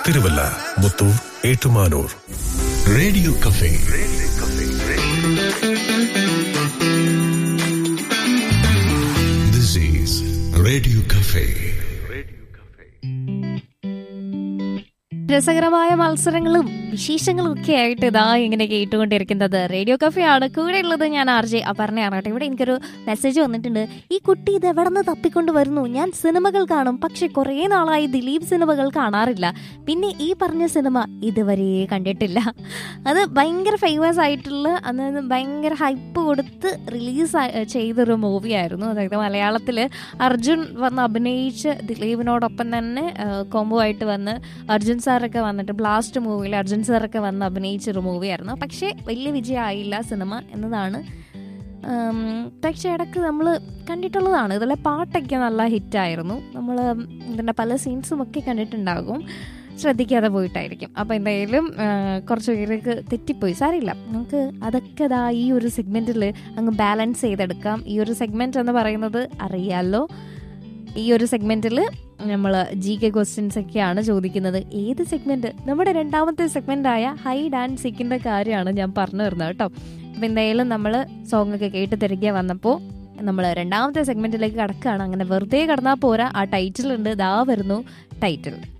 Thiruvalla Muthoor Ettumanoor radio cafe this is radio cafe രസകരമായ മത്സരങ്ങളും വിശേഷങ്ങളും ഒക്കെ ആയിട്ട് ഇതാ ഇങ്ങനെ കേട്ടുകൊണ്ടിരിക്കുന്നത് റേഡിയോ കഫയാണ് കൂടെ ഉള്ളത് ഞാൻ ആർ ജെ അപർണയാണ് കേട്ടോ ഇവിടെ എനിക്കൊരു മെസ്സേജ് വന്നിട്ടുണ്ട് ഈ കുട്ടി ഇത് എവിടെ നിന്ന് തപ്പിക്കൊണ്ട് വരുന്നു ഞാൻ സിനിമകൾ കാണും പക്ഷെ കുറേ നാളായി ദിലീപ് സിനിമകൾ കാണാറില്ല പിന്നെ ഈ പറഞ്ഞ സിനിമ ഇതുവരെ കണ്ടിട്ടില്ല അത് ഭയങ്കര ഫേമസ് ആയിട്ടുള്ള അന്ന് ഭയങ്കര ഹൈപ്പ് കൊടുത്ത് റിലീസ് ചെയ്തൊരു മൂവിയായിരുന്നു അതായത് മലയാളത്തിൽ അർജുൻ വന്ന് അഭിനയിച്ച് ദിലീപിനോടൊപ്പം തന്നെ കോംബോ ആയിട്ട് വന്ന് അർജുൻ സാറൊക്കെ വന്നിട്ട് ബ്ലാസ്റ്റ് മൂവിയിൽ അർജുൻ സാറൊക്കെ വന്ന് അഭിനയിച്ചൊരു മൂവിയായിരുന്നു പക്ഷേ വലിയ വിജയമായില്ല സിനിമ എന്നതാണ് ഉം, പക്ഷേ ഇടയ്ക്ക് നമ്മൾ കണ്ടിട്ടുള്ളതാണ് ഇതിലെ പാട്ടൊക്കെ നല്ല ഹിറ്റായിരുന്നു നമ്മൾ ഇതിൻ്റെ പല സീൻസും ഒക്കെ കണ്ടിട്ടുണ്ടാകും ശ്രദ്ധിക്കാതെ പോയിട്ടായിരിക്കും അപ്പോൾ എന്തായാലും ആ, കുറച്ച് പേർക്ക് തെറ്റിപ്പോയി സാരില്ല നമുക്ക് അതൊക്കെ ഇതാ ഈ ഒരു സെഗ്മെൻറ്റിൽ അങ്ങ് ബാലൻസ് ചെയ്തെടുക്കാം ഈ ഒരു സെഗ്മെൻറ്റ് എന്ന് പറയുന്നത് അറിയാലോ ഈ ഒരു സെഗ്മെന്റിൽ നമ്മൾ ജി കെ ക്വസ്റ്റ്യൻസ് ഒക്കെയാണ് ചോദിക്കുന്നത് ഏത് സെഗ്മെന്റ് നമ്മുടെ രണ്ടാമത്തെ സെഗ്മെന്റ് ആയ ഹൈഡ് ആൻഡ് സിക്കിന്റെ കാര്യമാണ് ഞാൻ പറഞ്ഞു തരുന്നത് കേട്ടോ അപ്പം എന്തായാലും നമ്മൾ സോങ് ഒക്കെ കേട്ട് തിരികെ വന്നപ്പോൾ നമ്മൾ രണ്ടാമത്തെ സെഗ്മെന്റിലേക്ക് കടക്കുകയാണ് അങ്ങനെ വെറുതെ കടന്നാൽ പോരാ ആ ടൈറ്റിൽ ഉണ്ട് ദാ വരുന്നു ടൈറ്റിൽ